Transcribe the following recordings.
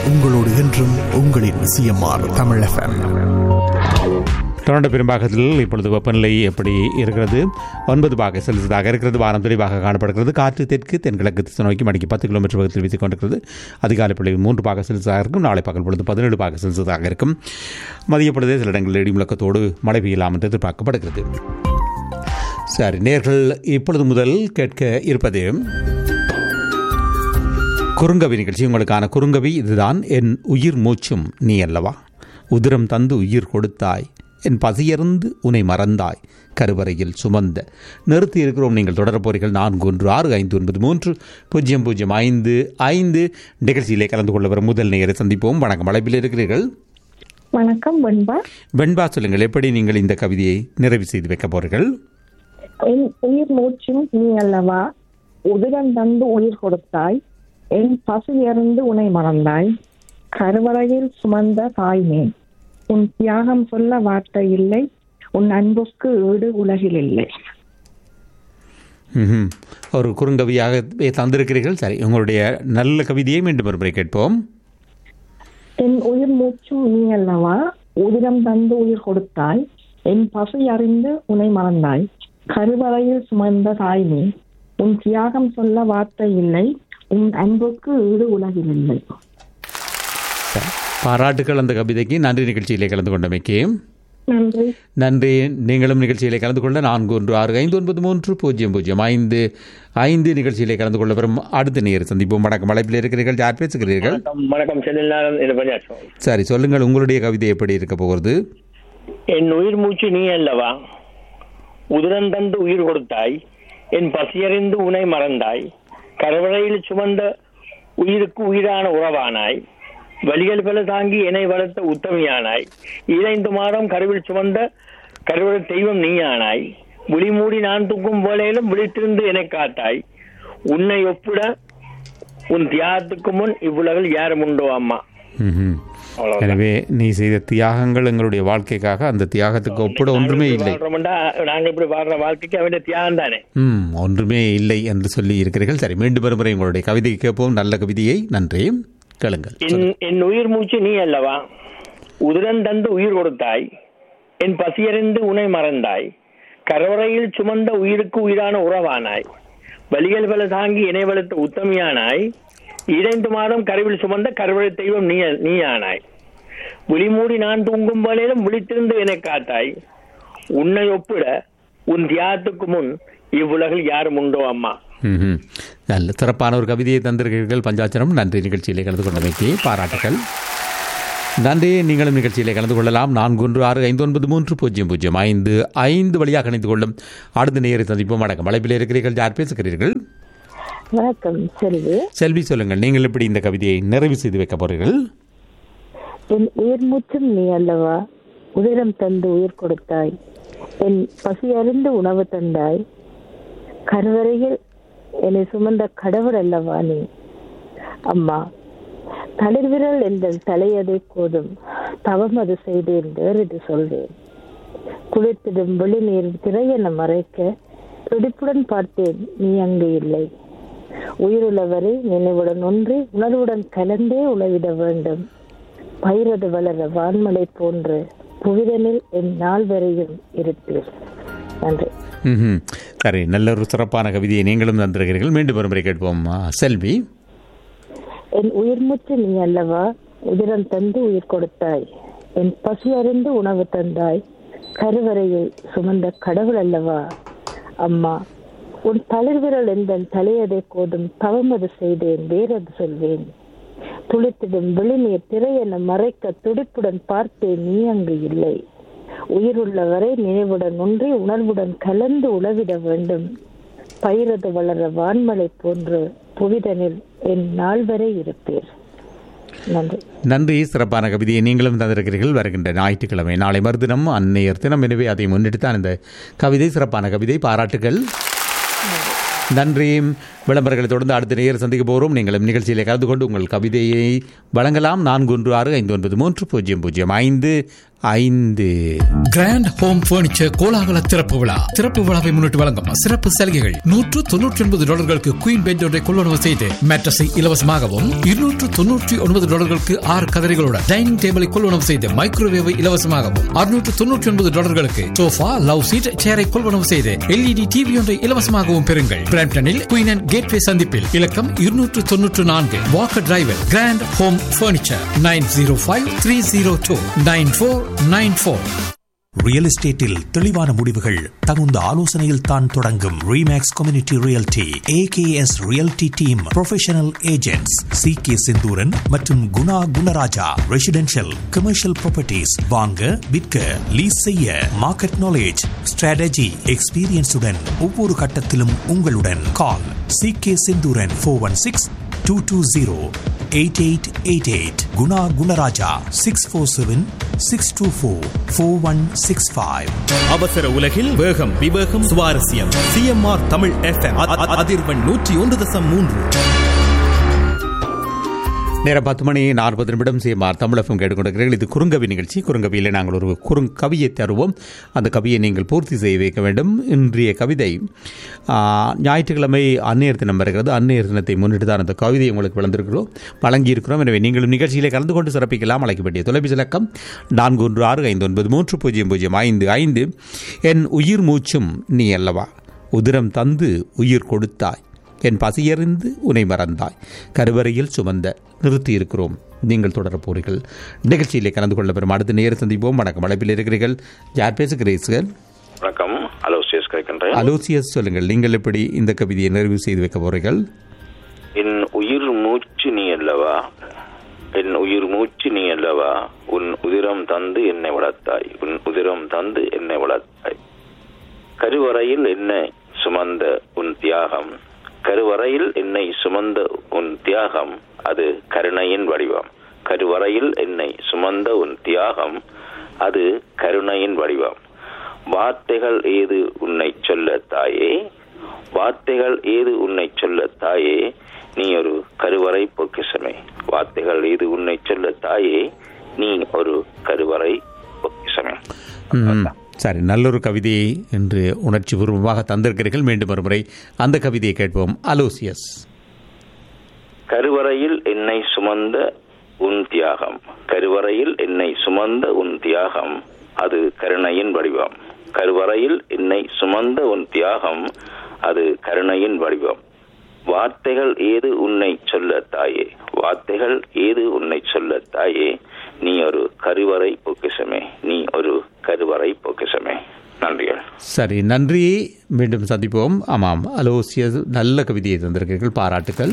உங்களோடு என்றும் உங்களின் சிஎம்ஆர் தமிழ் எஃப்எம் தொடர்ந்து பெரும்பாகத்தில் இப்பொழுது வெப்பநிலை எப்படி இருக்கிறது ஒன்பது பாக செலுத்ததாக இருக்கிறது வானம் தெளிவாக காணப்படுகிறது காற்று தெற்கு தென்கிழக்கு திசை நோக்கி மணிக்கு பத்து கிலோமீட்டர் வேகத்தில் வீசிக் கொண்டிருக்கிறது அதிகாலை பொழுது மூன்று பாக செலுத்ததாக இருக்கும் நாளை பகல் பொழுது பதினேழு பாக செலுத்ததாக இருக்கும் மதிய பொழுதே சில இடங்களில் இடி முழக்கத்தோடு மழை பெய்யலாம் என்று எதிர்பார்க்கப்படுகிறது சரி நேர்கள் இப்பொழுது முதல் கேட்க இருப்பது குறுங்கவி நிகழ்ச்சி உங்களுக்கான குறுங்கவி இதுதான் என் உயிர் மூச்சும் நீ அல்லவா உதிரம் தந்து உயிர் கொடுத்தாய் என் பசியருந்து உன்னை மறந்தாய் கருவறையில் சுமந்த நிறுத்தி இருக்கிறோம் நீங்கள் தொடர போறீர்கள் நான்கு ஒன்று ஆறு ஐந்து ஒன்பது மூன்று பூஜ்ஜியம் பூஜ்ஜியம் ஐந்து ஐந்து நிகழ்ச்சியிலே கலந்து கொள்ள வரும் முதல் நேரை சந்திப்போம் வணக்கம் அழைப்பில் இருக்கிறீர்கள் வணக்கம் வெண்பா வெண்பா சொல்லுங்கள் எப்படி நீங்கள் இந்த கவிதையை நிறைவு செய்து வைக்க போறீர்கள் என் உயிர் மூச்சும் நீ அல்லவா உதிரம் தந்து உயிர் கொடுத்தாய் என் பசி இறந்து உன்னை மறந்தாய் கருவறையில் சுமந்த தாய்மே உன் தியாகம் சொல்ல வார்த்தை இல்லை உன் அன்புக்கு ஈடு உலகில் இல்லை ம்ஹும். ஒரு குறுங்கவியாக தந்திருக்கிறீர்கள் சரி உங்களுடைய நல்ல கவிதையை மீண்டும் ஒருமுறை கேட்போம் என் உயிர் மூச்சும் நீ அல்லவா உதிரம் தந்து உயிர் கொடுத்தாய் என் பசி அறிந்து உன்னை மறந்தாய் கருவறையில் சுமந்த தாய்மே உன் தியாகம் சொல்ல வார்த்தை இல்லை உன் அன்புக்கு ஈடு உலகில் இல்லை சரி. பாராட்டுக்கள் அந்த கவிதைக்கு நன்றி நிகழ்ச்சியிலே கலந்து கொண்டமைக்கு நன்றி நன்றி நீங்களும் நிகழ்ச்சியிலே கலந்து கொள்ள நான்கு ஒன்று ஆறு ஐந்து ஒன்பது மூன்று பூஜ்ஜியம் பூஜ்ஜியம் ஐந்து ஐந்து நிகழ்ச்சியிலே கலந்து கொள்ள வரும் அடுத்த நேர் சந்திப்போம் வணக்கம் அழைப்பில் இருக்கிறீர்கள் யார் பேசுகிறீர்கள் வணக்கம் வணக்கம் செல்லில் இது பஞ்சாட்சம் சரி சொல்லுங்கள் உங்களுடைய கவிதை எப்படி இருக்க போகிறது என் உயிர் மூச்சு நீ அல்லவா உதிரந்தந்து உயிர் கொடுத்தாய் என் பசியறிந்து உனை மறந்தாய் கரவழையில் சுமந்த உயிருக்கு உயிரான உறவானாய் வலிகள் பல தாங்கி என்னை வளர்த்த உத்தமியானாய் இறைந்து மாதம் கருவில் சுமந்த கருவழ தெய்வம் நீயானாய் விழி மூடி நான் தூக்கும் போலேலும் விழித்திருந்து என்னை காத்தாய் உன்னை ஒப்பிட உன் தியாகத்துக்கு முன் இவ்வுலகில் யாரும் உண்டோ அம்மா ம்ஹும். அவ்வளவுதான். எனவே நீ செய்த தியாகங்கள் எங்களுடைய வாழ்க்கைக்காக அந்த தியாகத்துக்கு ஒப்பிட ஒன்றுமே இல்லை வாழ்றோம்டா, நாங்க இப்படி வாழ்ற வாழ்க்கைக்கு அவன் தியாகம் தானே ம் ஒன்றுமே இல்லை என்று சொல்லி இருக்கிறீர்கள் சரி மீண்டும் ஒருமுறை உங்களுடைய கவிதை கேட்போம் நல்ல கவிதையை நன்றி கேளுங்கள் என் என் உயிர் மூச்சு நீ அல்லவா உதிரன் தந்து உயிர் கொடுத்தாய் என் பசியறிந்து உனை மறந்தாய் கரவறையில் சுமந்த உயிருக்கு உயிரான உறவானாய் வலிகள் பல தாங்கி இணை வளர்த்த உத்தமியானாய் இரண்டு மாதம் கருவில் சுமந்த கருவறை தெய்வம் நீ நீயானாய் விழிமூடி நான் தூங்கும் போலேலும் விழித்திருந்து என்னை காத்தாய் உன்னை ஒப்பிட உன் தியாகத்துக்கு முன் இவ்வுலகில் யாரும் உண்டோ அம்மா ம்ஹும். நல்ல சிறப்பான ஒரு கவிதையை தந்திருக்கிறீர்கள் பஞ்சாச்சரம் நன்றி நிகழ்ச்சியிலே கலந்து கொண்டமைக்கு பாராட்டுகள் நன்றி நீங்களும் நிகழ்ச்சியிலே கலந்து கொள்ளலாம் நான்கு ஒன்று ஆறு ஐந்து ஒன்பது மூன்று பூஜ்ஜியம் பூஜ்ஜியம் ஐந்து ஐந்து வழியாக இணைந்து கொள்ளும் அடுத்த நேரை சந்திப்போம் வணக்கம் அழைப்பில் இருக்கிறீர்கள் யார் பேசுகிறீர்கள் வணக்கம் செல்வி செல்வி சொல்லுங்கள் நீங்கள் எப்படி இந்த கவிதையை நிறைவு செய்து வைக்க போறீர்கள் என் உயிர் மூச்சும் நீ அல்லவா உதிரம் தந்து உயிர் கொடுத்தாய் என் பசி அறிந்து உணவு தந்தாய் கருவறையில் என்னை சுமந்த கடவுள் அல்லவா நீ அம்மா தளிர்விரல் என்ற தலையதை போதும் தவம் அது செய்தேன் வேறிது சொல்வேன் குளிர்த்திடும் வெளி நீர் திரையென மறைக்க துடிப்புடன் பார்த்தேன் நீ அங்கு இல்லை உயிருள்ளவரை நினைவுடன் ஒன்றி உணர்வுடன் கலந்தே உழவிட வேண்டும் பயிரது வளர வான்மலை போன்று புவிதனில் என் நாள் வரையும் இருப்பீர் நன்றி ம்ஹும். சரி நல்ல ஒரு சிறப்பான கவிதையை நீங்களும் தந்திருக்கிறீர்கள் மீண்டும் ஒருமுறை கேட்போம் ஆ, செல்வி என் உயிர் மூச்சு நீ அல்லவா உதிரம் தந்து உயிர் கொடுத்தாய் என் பசி அறிந்து உணவு தந்தாய் கருவறையில் சுமந்த கடவுள் அல்லவா அம்மா உன் தளிர்விரல் எந்த தலையதை கோதும் தவமது செய்தேன் வேறது சொல்வேன் துளித்திடும் விழிநீர் திரையென மறைக்க துடிப்புடன் பார்த்தேன் நீ அங்கு இல்லை உயிருள்ளவரை நினைவுடன் ஒன்றி உணர்வுடன் கலந்து உழவிட வேண்டும் பயிரது வளர வான்மலை போன்று புவிதனில் என் நாள் வரை இருப்பீர் நன்றி நன்றி சிறப்பான கவிதையை நீங்களும் தந்திருக்கிறீர்கள் வருகின்ற ஞாயிற்றுக்கிழமை நாளை மறுதினம் அன்னையர் தினம் எனவே அதை முன்னிட்டு தான் இந்த கவிதை சிறப்பான கவிதை பாராட்டுகள் நன்றி விளம்பரங்களை தொடர்ந்து அடுத்த நேரம் சந்திக்க போகிறோம் நீங்களும் நிகழ்ச்சியிலே கலந்து கொண்டு உங்கள் கவிதையை வழங்கலாம் நான்கு ஒன்று ஆறு ஐந்து ஒன்பது மூன்று பூஜ்ஜியம் பூஜ்ஜியம் ஐந்து ஐந்து கிராண்ட் ஹோம் பர்னிச்சர் கோலாகல திறப்பு விழா திறப்பு விழாவை முன்னிட்டு வழங்கும் சிறப்பு சலுகைகள் நூற்று தொன்னூற்றி ஒன்பது டாலர்களுக்கு குயின் பெட் ஒன்றை கொள்வனவு செய்து மேட்ரஸை இலவசமாகவும் இருநூற்று தொன்னூற்றி ஒன்பது டாலர்களுக்கு ஆறு கதரைகளுடன் டைனிங் டேபிளை கொள்வனவு செய்து மைக்ரோவேவை இலவசமாகவும் அறுநூற்று தொன்னூற்றி ஒன்பது டாலர்களுக்கு சோஃபா லவ் சீட் சேரை கொள்வனவு செய்து எல்இடி டிவி ஒன்றை இலவசமாகவும் பெறுங்கள் பிராம்டனில் குயின் அண்ட் கேட்வே சந்திப்பில் இலக்கம் இருநூற்று தொன்னூற்று நான்கு Walker driver Grand Home Furniture nine zero five three zero two nine four nine four real எஸ்டேட்டில் தெளிவான முடிவுகள் தகுந்த ஆலோசனையில் தான் தொடங்கும் REMAX community realty AKS realty team professional agents C K Senthuran மற்றும் Guna Gunaraja residential commercial properties வாங்க விற்க லீஸ் செய்ய மார்க்கெட் நாலேஜ் ஸ்ட்ராட்டஜி எக்ஸ்பீரியன்ஸுடன் ஒவ்வொரு கட்டத்திலும் உங்களுடன் call C K Senthuran four one six two two zero eight eight eight eight Guna Gunaraja six four seven six two four four one six five அவசர உலகில் வேகம் விவேகம் சுவாரஸ்யம் சிஎம்ஆர் தமிழ் எஃப்எம் அதிர்வெண் நூற்றி ஒன்று தசம் மூன்று நேரம் பத்து மணி நாற்பது நிமிடம் சேமார் தமிழகம் கேட்டுக்கொண்டிருக்கிறீர்கள் இது குறுங்கவி நிகழ்ச்சி குறுங்கவியில் நாங்கள் ஒரு குறுங்கவியை தருவோம் அந்த கவியை நீங்கள் பூர்த்தி செய்ய வைக்க வேண்டும் இன்றைய கவிதை ஆ, ஞாயிற்றுக்கிழமை அன்னையர் தினம் வருகிறது அன்னையர் தினத்தை முன்னிட்டு தான் அந்த கவிதை உங்களுக்கு வளர்ந்திருக்கிறோம் வழங்கியிருக்கிறோம் எனவே நீங்களும் நிகழ்ச்சியிலே கலந்து கொண்டு சிறப்பிக்கலாம் அழைக்க வேண்டிய தொலைபேசி இலக்கம் நான்கு ஒன்று ஆறு ஐந்து ஒன்பது மூன்று பூஜ்ஜியம் பூஜ்ஜியம் ஐந்து ஐந்து என் உயிர் மூச்சும் நீ அல்லவா உதிரம் தந்து உயிர் கொடுத்தாய் என் பசியறிந்து உனை மறந்தாய் கருவறையில் சுமந்த நிறுத்தியிருக்கிறோம் நீங்கள் தொடரப் போறீர்கள் நிகழ்ச்சியிலே கலந்து கொள்ள பெறும் அடுத்த நேர சந்திப்போம் வணக்கம் அழைப்பில் இருக்கிறீர்கள் யார் பேசுகிறீர்கள் வணக்கம் அலோசியஸ் கிடைக்கின்றேன் அலோசியஸ் சொல்லுங்கள் நீங்கள் எப்படி இந்த கவிதையை நிறைவு செய்து வைக்க போறீர்கள் என் உயிர் மூச்சு நீ அல்லவா என் உயிர் மூச்சு நீ அல்லவா உன் உதிரம் தந்து என்னை வளர்த்தாய் உன் உதிரம் தந்து என்னை வளர்த்தாய் கருவறையில் என்னை சுமந்த உன் தியாகம் கருவறையில் என்னை சுமந்த உன் தியாகம் அது கருணையின் வடிவம் கருவறையில் என்னை சுமந்த உன் தியாகம் அது கருணையின் வடிவம் வார்த்தைகள் ஏது உன்னை சொல்ல தாயே வார்த்தைகள் ஏது உன்னை சொல்ல தாயே நீ ஒரு கருவறை பொக்கிசமே வார்த்தைகள் ஏது உன்னை சொல்ல தாயே நீ ஒரு கருவறை பொக்கிசமே ம், சரி நல்லொரு கவிதையை என்று உணர்ச்சி பூர்வமாக தந்திருக்கிறீர்கள் மீண்டும் ஒரு முறை அந்த கவிதையை கேட்போம் அலோசியஸ் கருவறையில் என்னை சுமந்த உன் தியாகம் கருவறையில் என்னை சுமந்த உன் தியாகம் அது கருணையின் வடிவம் கருவறையில் என்னை சுமந்த உன் தியாகம் அது கருணையின் வடிவம் வார்த்தைகள் ஏது உன்னை சொல்ல தாயே வார்த்தைகள் ஏது உன்னை சொல்ல தாயே நீ ஒரு கருவறை பொக்கிசமே நீ ஒரு கருவறை பொக்கிசமே நன்றிகள் சரி நன்றி மீண்டும் சந்திப்போம் ஆமாம் அலோசியஸ் நல்ல கவிதையை தந்திருக்கிறீர்கள் பாராட்டுக்கள்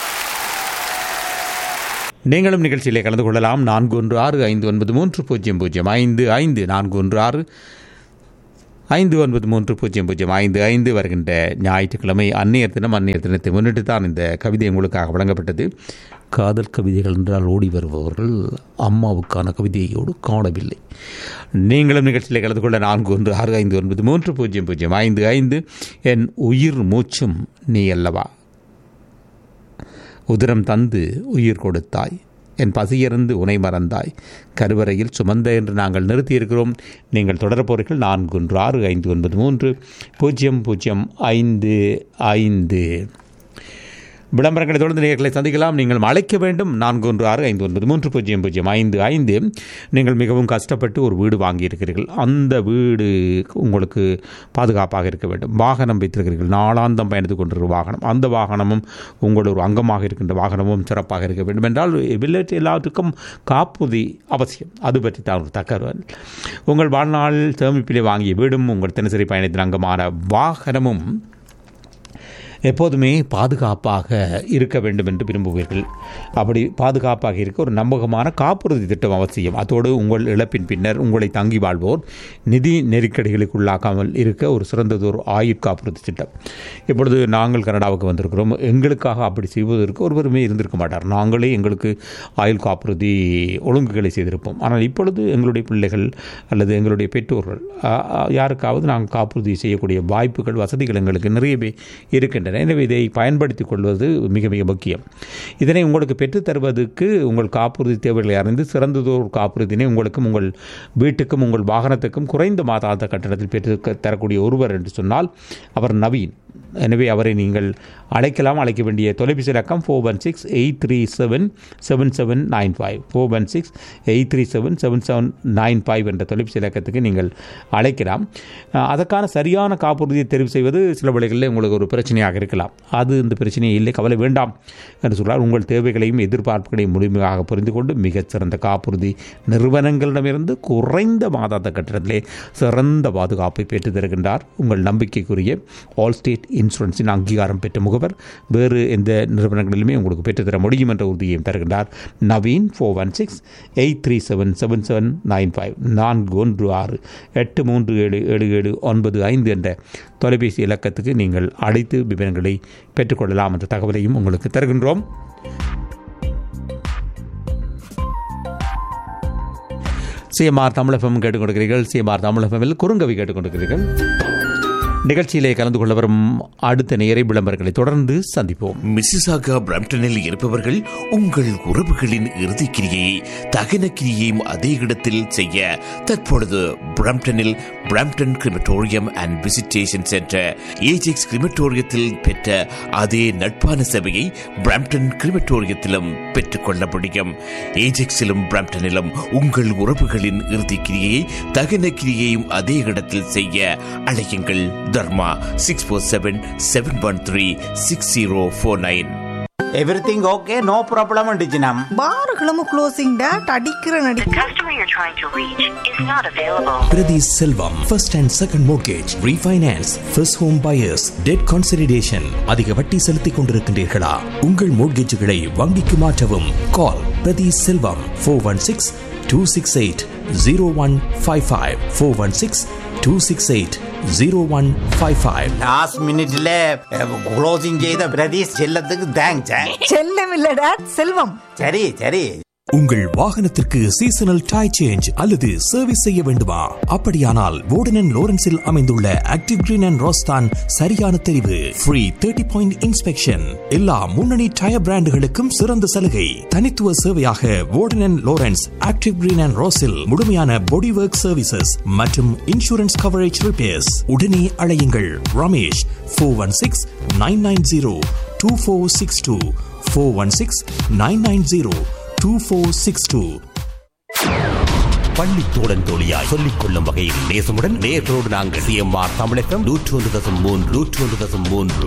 நீங்களும் நிகழ்ச்சியிலே கலந்து கொள்ளலாம் நான்கு ஒன்று ஆறு ஐந்து ஒன்பது மூன்று பூஜ்ஜியம் பூஜ்ஜியம் ஐந்து ஐந்து நான்கு ஒன்று ஆறு ஐந்து ஒன்பது மூன்று பூஜ்ஜியம் பூஜ்ஜியம் ஐந்து ஐந்து வருகின்ற ஞாயிற்றுக்கிழமை அன்னையர் தினம் அன்னையர் தினத்தை முன்னிட்டு தான் இந்த கவிதை உங்களுக்காக வழங்கப்பட்டது காதல் கவிதைகள் என்றால் ஓடி வருபவர்கள் அம்மாவுக்கான கவிதையோடு காணவில்லை நீங்களும் நிகழ்ச்சியில் கலந்து கொள்ள நான்கு ஒன்று ஆறு ஐந்து ஒன்பது மூன்று பூஜ்ஜியம் பூஜ்ஜியம் ஐந்து ஐந்து என் உயிர் மூச்சும் நீ அல்லவா உதிரம் தந்து உயிர் கொடுத்தாய் என் பசியிருந்து உனை மறந்தாய் கருவறையில் சுமந்த என்று நாங்கள் நிறுத்தியிருக்கிறோம் நீங்கள் தொடரப்போறீர்கள் நான்கு ஒன்று ஆறு ஐந்து ஒன்பது மூன்று பூஜ்ஜியம் பூஜ்ஜியம் ஐந்து ஐந்து விளம்பரங்களை தொடர்ந்து நேர்களை சந்திக்கலாம் நீங்கள் அழைக்க வேண்டும் நான்கு ஒன்று ஆறு ஐந்து ஒன்பது மூன்று பூஜ்ஜியம் பூஜ்ஜியம் ஐந்து ஐந்து நீங்கள் மிகவும் கஷ்டப்பட்டு ஒரு வீடு வாங்கியிருக்கிறீர்கள் அந்த வீடு உங்களுக்கு பாதுகாப்பாக இருக்க வேண்டும் வாகனம் வைத்திருக்கிறீர்கள் நாளாந்தம் பயணித்துக் கொண்டிருக்கிற வாகனம் அந்த வாகனமும் உங்களோட ஒரு அங்கமாக இருக்கின்ற வாகனமும் சிறப்பாக இருக்க வேண்டும் என்றால் வில்லேஜ் எல்லாத்துக்கும் காப்புறுதி அவசியம் அது பற்றி தான் ஒரு தகவல் உங்கள் வாழ்நாள் சேமிப்பிலே வாங்கிய வீடும் உங்கள் தினசரி பயணத்தின் அங்கமான வாகனமும் எப்போதுமே பாதுகாப்பாக இருக்க வேண்டும் என்று விரும்புவீர்கள் அப்படி பாதுகாப்பாக இருக்க ஒரு நம்பகமான காப்புறுதி திட்டம் அவசியம் அதோடு உங்கள் இழப்பின் பின்னர் உங்களை தங்கி வாழ்வோர் நிதி நெருக்கடிகளுக்கு உள்ளாக்காமல் இருக்க ஒரு சிறந்ததொரு ஆயுட் காப்புறுதி திட்டம் இப்பொழுது நாங்கள் கனடாவுக்கு வந்திருக்கிறோம் எங்களுக்காக அப்படி செய்வதற்கு ஒருவருமே இருந்திருக்க மாட்டார் நாங்களே எங்களுக்கு ஆயுள் காப்புறுதி ஒழுங்குகளை செய்திருப்போம் ஆனால் இப்பொழுது எங்களுடைய பிள்ளைகள் அல்லது எங்களுடைய பெற்றோர்கள் ஆ, ஆ, யாருக்காவது நாங்கள் காப்புறுதி செய்யக்கூடிய வாய்ப்புகள் வசதிகள் எங்களுக்கு நிறையவே இருக்கின்றன இருக்கின்றன எனவே இதை பயன்படுத்திக் கொள்வது மிக மிக முக்கியம் இதனை உங்களுக்கு பெற்றுத் தருவதற்கு உங்கள் காப்புறுதி தேவைகளை அறிந்து சிறந்ததோர் காப்புறுதியினை உங்களுக்கும் உங்கள் வீட்டுக்கும் உங்கள் வாகனத்துக்கும் குறைந்த மாதாந்த கட்டணத்தில் பெற்று தரக்கூடிய ஒருவர் என்று சொன்னால் அவர் நவீன் எனவே அவரை நீங்கள் அழைக்கலாம் அழைக்க வேண்டிய தொலைபேசி இலக்கம் four one six eight three seven seven seven nine five four one six eight three seven seven seven nine five என்ற தொலைபேசி இலக்கத்துக்கு நீங்கள் அழைக்கலாம் அஹ், அதற்கான சரியான காப்புறுதியை தெரிவு செய்வது சில வேளைகளில் உங்களுக்கு ஒரு பிரச்சனையாக இருக்கலாம் அது இந்த பிரச்சனையை இல்லை கவலை வேண்டாம் என்று சொல்றார் உங்கள் தேவைகளையும் எதிர்பார்ப்புகளையும் முழுமையாக புரிந்து கொண்டு மிகச்சிறந்த காப்புறுதி நிறுவனங்களிடமிருந்து குறைந்த மாதாந்த கட்டணத்திலே சிறந்த பாதுகாப்பை பெற்று தருகின்றார் உங்கள் நம்பிக்கைக்குரிய ஆல் ஸ்டேட் இன்சூரன்ஸின் அங்கீகாரம் பெற்ற முகவர் வேறு எந்த நிறுவனங்களிலுமே உங்களுக்கு பெற்றுத்தர முடியும் என்ற உறுதியையும் தருகின்றார் Naveen four one six eight three seven seven seven nine five நான்கு ஒன்று ஆறு எட்டு மூன்று ஏழு ஏழு ஏழு ஒன்பது ஐந்து என்ற தொலைபேசி இலக்கத்துக்கு நீங்கள் அழைத்து விவரங்களை பெற்றுக்கொள்ளலாம் என்ற தகவலையும் உங்களுக்கு தருகின்றோம் சிஎம்ஆர் தமிழகம் கேட்டுக்கொண்டிருக்கிறீர்கள் சிஎம்ஆர் தமிழகமில் குறுங்கவி கேட்டுக்கொண்டிருக்கிறீர்கள் நிகழ்ச்சியிலே கலந்து கொள்ள வரும் அடுத்த நேரை விளம்பரங்களை தொடர்ந்து சந்திப்போம் மிசிசாகா பிரம்டனில் இருப்பவர்கள் உங்கள் உறவுகளின் இறுதிக் கிரியை தகன கிரியையும் அதே இடத்தில் செய்ய தற்பொழுது பிரம்டனில் Brampton crematorium and visitation centre Ajax கிரிமட்டோரியத்தில் பெற்ற அதே நட்பான சேவையை பிரம்டன் கிரிமட்டோரியத்திலும் பெற்றுக்கொள்ள முடியும் ஏஜெக்ஸிலும் பிரம்டனிலும் உங்கள் உறவுகளின் இறுதிக் கிரியை தகன கிரியையும் அதே இடத்தில் செய்ய அழையுங்கள் Dharma six four seven seven one three six zero four nine everything okay no problem டிஜினம் பாருகளும் க்ளோசிங் டேட் அடிக்கிற நடி The customer you're trying to reach is not available. Prati Selvam, first and second mortgage, refinance, first home buyers, debt consolidation. அதிக வட்டி செலுத்திக் கொண்டிருக்கின்றீர்களா உங்கள் மோட்கேஜுகளை வங்கிக்கு மாற்றவும் call Prathi Selvam four one six two six eight zero one five five four one six two six eight zero one five five last மினிட்ல closing செய்த பிரதீஷ் செல்லத்துக்கு thanks செல்லம் இல்ல டேட் செல்வம் சரி சரி உங்கள் வாகனத்திற்கு சீசனல் டாய் சேஞ்ச் அல்லது சர்வீஸ் செய்ய வேண்டுமா அப்படியானால் வோர்டன் லோரன்ஸில் அமைந்துள்ள ஆக்டிவ் கிரீன் அண்ட் ரோஸ்தான் சரியான தெரிவு ஃப்ரீ தேர்ட்டி பாயிண்ட் இன்ஸ்பெக்ஷன் எல்லா முன்னணி டயர் பிராண்டுகளுக்கும் சிறந்த சலுகை தனித்துவ சேவையாக Warden Lawrence Active Green and ரோஸில் முழுமையான பாடி ஒர்க் சர்வீசஸ் மற்றும் இன்சூரன்ஸ் கவரேஜ் ரிப்பேர்ஸ் உடனே அழையுங்கள் Ramesh four one six nine nine zero two four six two four one six nine nine zero two four six two பள்ளி தோழன் தோழியாய் சொல்லிக் கொள்ளும் வகையில் நேசமுடன் நேர்களோடு நாங்கள் சிஎம்ஆர் தமிழகம் நூற்று ஒன்று தசம் மூன்று நூற்று ஒன்று தசம் மூன்று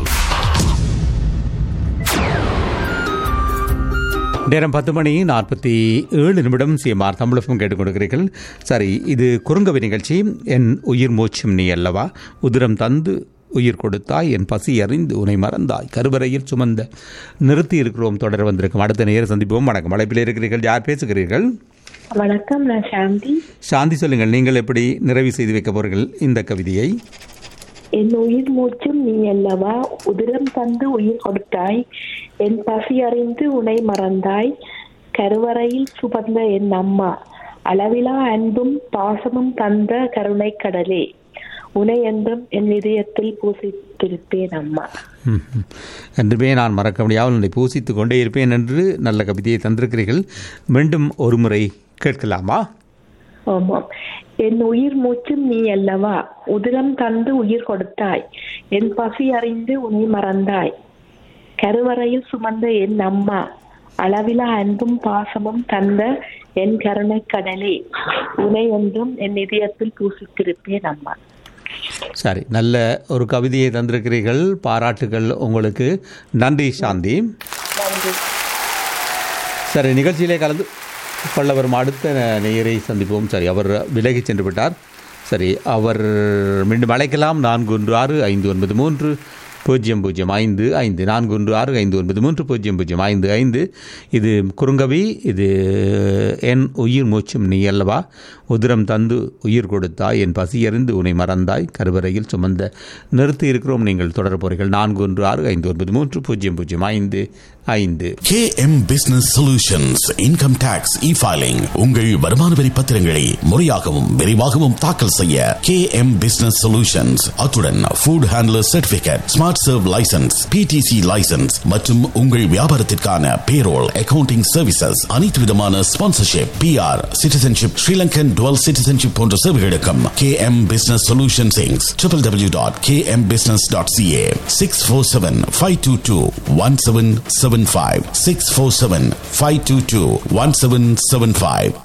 நேரம் பத்து மணி நாற்பத்தி ஏழு நிமிடம் சிஎம்ஆர் தமிழகம் கேட்டுக்கொண்டிருக்கிறீர்கள் சரி இது குறுங்கவி நிகழ்ச்சி என் உயிர் மூச்சும் நீ அல்லவா உதிரம் தந்து உயிர் கொடுத்தாய் என் பசி அறிந்து உன்னை மறந்தாய் கருவறையில் சுமந்த நிறுத்தி இருக்கிறோம் தொடர் வந்திருக்கும் அடுத்த நேரம் சந்திப்போம் வணக்கம் அழைப்பில் இருக்கிறீர்கள் யார் பேசுகிறீர்கள் வணக்கம் நான் சாந்தி சாந்தி சொல்லுங்கள் நீங்கள் எப்படி நிறைவு செய்து வைக்க போறீர்கள் இந்த கவிதையை என் உயிர் மூச்சும் நீ அல்லவா உதிரம் தந்து உயிர் கொடுத்தாய் என் பசி அறிந்து உனை மறந்தாய் கருவறையில் சுமந்த என் அம்மா அளவிலா அன்பும் பாசமும் தந்த கருணை கடலே உனை என்றும் என் இதயத்தில் பூசித்திருப்பேன் அம்மா ம், ம். என்றுமே நான் மறக்க முடியாமல் உன்னை பூசித்துக் கொண்டே இருப்பேன் என்று நல்ல கவிதையை தந்திருக்கிறீர்கள் மீண்டும் ஒரு முறை கேட்கலாமா ஆமாம் என் உயிர் மூச்சும் நீ அல்லவா உதிரம் தந்து உயிர் கொடுத்தாய் என் பசி அறிந்து உன்னை மறந்தாய் கருவறையில் சுமந்த என் அம்மா அளவிலா அன்பும் பாசமும் தந்த என் கருணை கடலே உனை என்றும் என் இதயத்தில் பூசித்திருப்பேன் அம்மா சரி நல்ல ஒரு கவிதையை தந்திருக்கிறீர்கள் பாராட்டுகள் உங்களுக்கு நன்றி சாந்தி சரி நிகழ்ச்சியிலே கலந்து கொள்ள வரும் அடுத்த நேயரை சந்திப்போம் சரி அவர் விலகி சென்று விட்டார் சரி அவர் மீண்டும் அழைக்கலாம் நான்கு ஒன்று ஆறு ஐந்து ஒன்பது மூன்று பூஜ்ஜியம் பூஜ்ஜியம் ஐந்து ஐந்து நான்கு ஒன்று ஆறு ஐந்து ஒன்பது மூன்று பூஜ்ஜியம் பூஜ்ஜியம் ஐந்து ஐந்து இது குறுங்கவி இது என் உயிர் மூச்சும் நீ அல்லவா உதிரம் தந்து உயிர் கொடுத்தாய் என் பசியறிந்து உன்னை மறந்தாய் கருவறையில் சுமந்த நிறுத்தி இருக்கிறோம் நீங்கள் தொடர போறீர்கள் நான்கு ஒன்று ஆறு ஐந்து ஒன்பது மூன்று பூஜ்ஜியம் பூஜ்ஜியம் ஐந்து ஐந்து KM Business Solutions Income Tax E-Filing உங்கள் வருமான வரி பத்திரங்களை முறையாகவும் விரைவாகவும் தாக்கல் செய்ய KM Business Solutions அத்துடன் Food Handler Certificate Smart Serve License PTC License மற்றும் உங்கள் வியாபாரத்திற்கான Payroll Accounting Services அனைத்து விதமான Sponsorship PR Citizenship Sri Lankan Dual Citizenship போன்ற சேவைகளுக்கும் KM Business Solutions Inc. www.kmbusiness.ca 647-522-1775 647-522-1775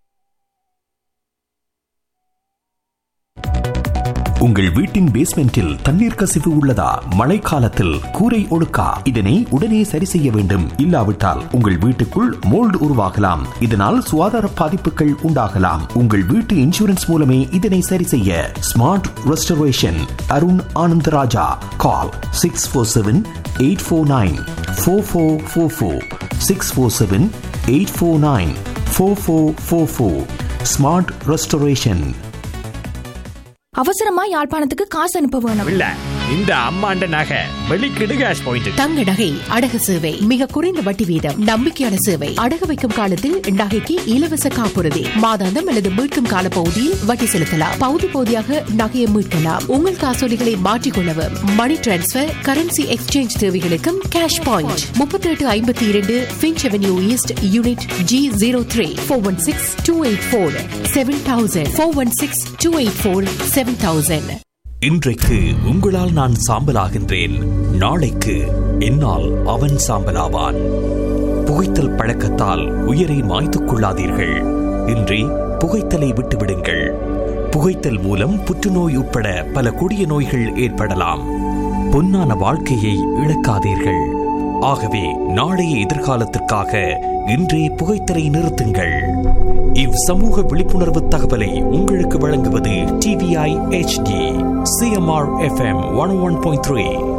உங்கள் வீட்டின் பேஸ்மெண்டில் தண்ணீர் கசிவு உள்ளதா மழைக்காலத்தில் கூரை ஒழுக்கா இதனை உடனே சரி செய்ய வேண்டும் இல்லாவிட்டால் உங்கள் வீட்டுக்குள் மோல்டு உருவாகலாம் இதனால் சுகாதார பாதிப்புகள் உண்டாகலாம் உங்கள் வீட்டு இன்சூரன்ஸ் மூலமே இதனை சரி செய்ய Smart Restoration Arun Anandaraja call six four seven eight four nine four four four four six four seven eight four nine four four four four Smart Restoration அவசரமா யாழ்ப்பாணத்துக்கு காசு அனுப்ப வேணும் இல்ல இந்த அம்மாண்ட நகை வெளிக்கிடு கேஷ் பாயிண்ட் தங்க நகை அடகு சேவை மிக குறைந்த வட்டி வீதம் நம்பிக்கையான சேவை அடகு வைக்கும் காலத்தில் நகைக்கு இலவச காப்புறுதி மாதாந்தம் அல்லது மீட்கும் கால பகுதியில் வட்டி செலுத்தலாம் பகுதி பகுதியாக நகையை மீட்கலாம் உங்கள் காசோலிகளை மாற்றிக்கொள்ளவும் மணி டிரான்ஸ்பர் கரன்சி எக்ஸ்சேஞ்ச் தேவைகளுக்கும் கேஷ் பாயிண்ட் முப்பத்தி எட்டு ஐம்பத்தி இரண்டு Finch Avenue East unit G zero three four one six two eight four seven thousand four one six two eight four seven thousand இன்றைக்கு உங்களால் நான் சாம்பலாகின்றேன் நாளைக்கு என்னால் அவன் சாம்பலாவான் புகைத்தல் பழக்கத்தால் உயிரை மாய்த்துக் கொள்ளாதீர்கள் இன்றி புகைத்தலை விட்டுவிடுங்கள் புகைத்தல் மூலம் புற்றுநோய் உட்பட பல கொடிய நோய்கள் ஏற்படலாம் பொன்னான வாழ்க்கையை இழக்காதீர்கள் ஆகவே நாளைய எதிர்காலத்திற்காக இன்றே புகைத்தலை நிறுத்துங்கள் இவ் சமூக விழிப்புணர்வு தகவலை உங்களுக்கு வழங்குவது TVI HD CMR FM one one point three